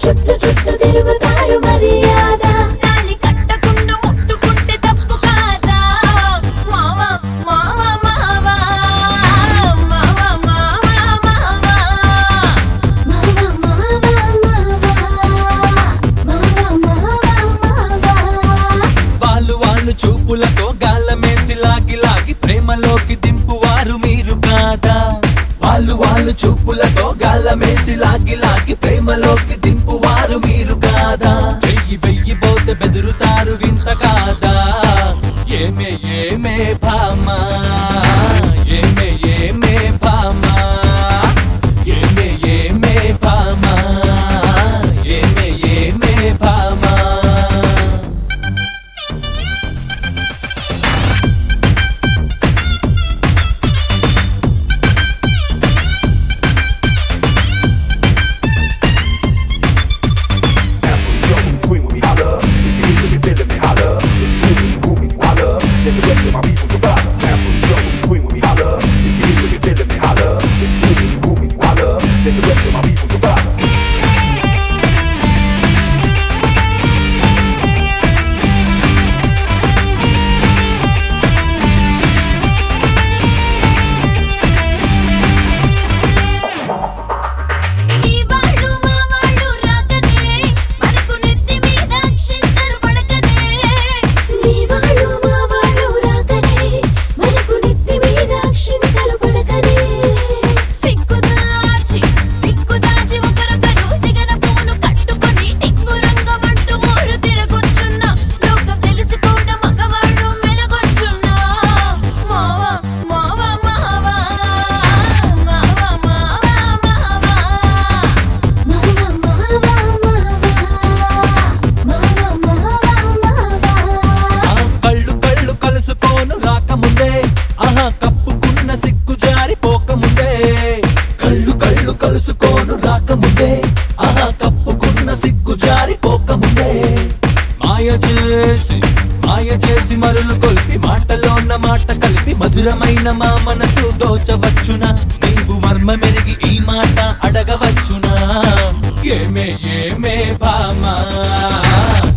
చుట్టు చుట్టు తిరుగుతారు మర్యాద తాళి కట్టకుండా ముట్టుకుంటే తప్పు కాదా మావా మావా మావా మావా మావా మావా మావా మావా మావా మావా మావా వాళ్ళు వాళ్ళు చూపులతో గాలమేసి లాగి లాగి ప్రేమలోకి దింపువారు మీరు కాదా వాళ్ళు వాళ్ళు చూపులతో గాలమేసి లాగి లాగి ప్రేమలోకి దింపువారు మీరు కాదా చెయ్యి వెయ్యి పోతే బెదురుతారు వింత కాదా ఏమే ఏమే భామా ఏమే ఏమే భామా ఏమే ఏమే భామా ఏమే ఏమే భామా Dance with me, jump with me, swing with me, holla. If you hear me, feeling me, holla. If you swing with me, groove with me, holla. Then the rest of my people will follow. Dance with me, jump with me, swing with me, holla. If you hear me, feeling me, holla. If you swing with me, groove with me, holla. Then the rest of my people will follow. ఈ వాళ్ళు మా వాళ్ళు రాకనే మనకు నెత్తి మీద అక్షింతలు పడకనే నీ వాళ్ళు మా వాళ్ళు రాకనే మనకు నెత్తి మీద అక్షింతలు పడకనే సిగ్గు దాచి సిగ్గు దాచి ఒకరొకరు సిగన పూను కట్టుకొని టింగు రంగమంటూ ఊరు తిరగొచ్చున్నా లోకం తెలిసి కూడా మగవాళ్ళు మెలగొచ్చున్నా మావా మావా మావా మావా మావా మావా మావా మావా మావా మావా మావా ఆ కళ్ళు కళ్ళు కలుసుకోను రాకముందే ఆహా కప్పుకున్న సిగ్గు జారిపోకముందే కళ్ళు కళ్ళు కలుసుకోను రాకముందే ఆహా కప్పుకున్న సిగ్గు జారిపోకముందే మాయ చేసి మాయ చేసి మరులు కొలిపి మాటలోన్న మాట కలిపి మధురమైన మా మనసు దోచవచ్చునా నీవు మర్మ మెరిగి ఈ మాట అడగవచ్చునా ఏమే ఏమే భామా